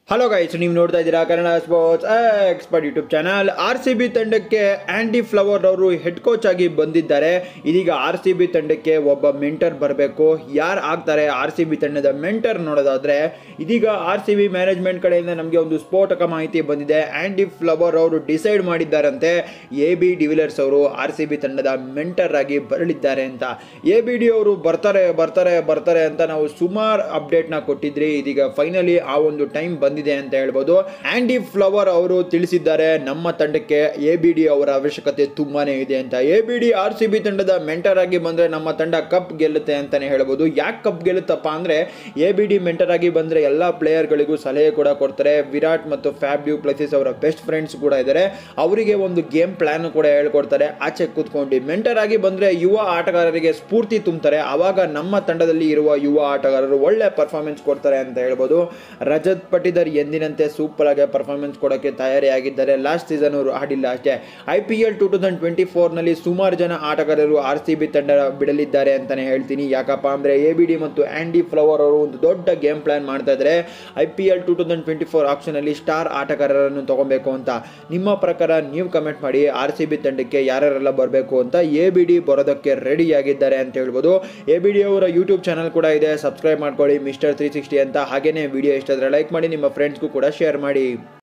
hello guys ನೀವು ನೋಡ್ತಾ ಇದ್ದೀರಾ Kannada sports expert YouTube channel R C B ತಂಡಕ್ಕೆ ಆಂಡಿ ಫ್ಲವರ್ ಅವರು ಹೆಡ್ ಕೋಚ್ ಆಗಿ ಬಂದಿದ್ದಾರೆ ಇದೀಗ ಆರ್ ಸಿ ಬಿ ತಂಡಕ್ಕೆ ಒಬ್ಬ ಮೆಂಟರ್ ಬರಬೇಕು ಯಾರು ಆಗ್ತಾರೆ ಆರ್ ಸಿ ಬಿ ತಂಡದ ಮೆಂಟರ್ ನೋಡೋದಾದ್ರೆ ಇದೀಗ ಆರ್ ಸಿ ಬಿ ಮ್ಯಾನೇಜ್ಮೆಂಟ್ ಕಡೆಯಿಂದ ನಮಗೆ ಒಂದು ಸ್ಫೋಟಕ ಮಾಹಿತಿ ಬಂದಿದೆ ಆಂಡಿ ಫ್ಲವರ್ ಅವರು ಡಿಸೈಡ್ ಮಾಡಿದ್ದಾರಂತೆ ಎ ಬಿ ಡಿವಿಲರ್ಸ್ ಅವರು ಆರ್ ಸಿ ಬಿ ತಂಡದ ಮೆಂಟರ್ ಆಗಿ ಬರಲಿದ್ದಾರೆ ಅಂತ ಎ ಬಿ ಡಿ ಅವರು ಬರ್ತಾರೆ ಬರ್ತಾರೆ ಬರ್ತಾರೆ ಅಂತ ನಾವು ಸುಮಾರು ಅಪ್ಡೇಟ್ನ ಕೊಟ್ಟಿದ್ರಿ ಇದೀಗ ಫೈನಲಿ ಆ ಒಂದು ಟೈಮ್ ಬಂದಿದೆ ಅಂತ ಹೇಳ್ಬೋದು ಆಂಡಿ ಫ್ಲವರ್ ಅವರು ತಿಳಿಸಿದ್ದಾರೆ ನಮ್ಮ ತಂಡಕ್ಕೆ ಎ ಬಿ ಡಿ ಅವರ ಅವಶ್ಯಕತೆ ತುಂಬಾನೇ ಇದೆ ಅಂತ A B D R C B ತಂಡದ ಮೆಂಟರ್ ಆಗಿ ಬಂದ್ರೆ ನಮ್ಮ ತಂಡ ಕಪ್ ಗೆಲ್ಲುತ್ತೆ ಅಂತಾನೆ ಹೇಳ್ಬೋದು ಯಾಕೆ ಕಪ್ ಗೆಲ್ಲುತ್ತಪ್ಪ ಅಂದ್ರೆ ಎ ಬಿ ಡಿ ಮೆಂಟರ್ ಆಗಿ ಬಂದ್ರೆ ಎಲ್ಲ ಪ್ಲೇಯರ್ಗಳಿಗೂ ಸಲಹೆ ಕೂಡ ಕೊಡ್ತಾರೆ ವಿರಾಟ್ ಮತ್ತು ಫ್ಯಾಬ್ ಡ್ಯೂ ಪ್ಲಸಿಸ್ ಅವರ ಬೆಸ್ಟ್ ಫ್ರೆಂಡ್ಸ್ ಕೂಡ ಇದ್ದಾರೆ ಅವರಿಗೆ ಒಂದು ಗೇಮ್ ಪ್ಲಾನ್ ಕೂಡ ಹೇಳ್ಕೊಡ್ತಾರೆ ಆಚೆ ಕೂತ್ಕೊಂಡು ಮೆಂಟರ್ ಆಗಿ ಬಂದ್ರೆ ಯುವ ಆಟಗಾರರಿಗೆ ಸ್ಫೂರ್ತಿ ತುಂಬ್ತಾರೆ ಆವಾಗ ನಮ್ಮ ತಂಡದಲ್ಲಿ ಇರುವ ಯುವ ಆಟಗಾರರು ಒಳ್ಳೆ ಪರ್ಫಾರ್ಮೆನ್ಸ್ ಕೊಡ್ತಾರೆ ಅಂತ ಹೇಳ್ಬೋದು ರಜತ್ ಪಟಿದರ್ ಎಂದಿನಂತೆ ಸೂಪರ್ ಆಗಿ ಪರ್ಫಾರ್ಮೆನ್ಸ್ ಕೊಡೋಕ್ಕೆ ತಯಾರಿಯಾಗಿದ್ದಾರೆ ಲಾಸ್ಟ್ ಸೀಸನ್ ಅವರು ಆಡಿಲ್ಲ ಅಷ್ಟೇ I P L two thousand twenty ಫೋರ್ನಲ್ಲಿ ಸುಮಾರು ಜನ ಆಟಗಾರರು ಆರ್ ಸಿ ಬಿ ತಂಡ ಬಿಡಲಿದ್ದಾರೆ ಅಂತಾನೆ ಹೇಳ್ತೀನಿ ಯಾಕಪ್ಪ ಅಂದರೆ ಎ ಬಿ ಡಿ ಮತ್ತು ಆ್ಯಂಡಿ ಫ್ಲವರ್ ಅವರು ಒಂದು ದೊಡ್ಡ ಗೇಮ್ ಪ್ಲಾನ್ ಮಾಡ್ತಾ ಇದ್ದಾರೆ I P L two thousand twenty four ಆಪ್ಷನಲ್ಲಿ ಸ್ಟಾರ್ ಆಟಗಾರರನ್ನು ತಗೊಬೇಕು ಅಂತ ನಿಮ್ಮ ಪ್ರಕಾರ ನೀವು ಕಮೆಂಟ್ ಮಾಡಿ ಆರ್ ಸಿ ಬಿ ತಂಡಕ್ಕೆ ಯಾರ್ಯಾರೆಲ್ಲ ಬರಬೇಕು ಅಂತ ಎ ಬಿ ಡಿ ಬರೋದಕ್ಕೆ ರೆಡಿ ಆಗಿದ್ದಾರೆ ಅಂತ ಹೇಳ್ಬೋದು ಎ ಬಿ ಡಿ ಅವರ ಯೂಟ್ಯೂಬ್ ಚಾನಲ್ ಕೂಡ ಇದೆ ಸಬ್ಸ್ಕ್ರೈಬ್ ಮಾಡ್ಕೊಳ್ಳಿ ಮಿಸ್ಟರ್ ತ್ರೀ ಸಿಕ್ಸ್ಟಿ ಅಂತ ಹಾಗೇನೇ ವಿಡಿಯೋ ಇಷ್ಟ ಆದರೆ ಲೈಕ್ ಮಾಡಿ ನಿಮ್ಮ ಫ್ರೆಂಡ್ಸ್ಗೂ ಕೂಡ ಶೇರ್ ಮಾಡಿ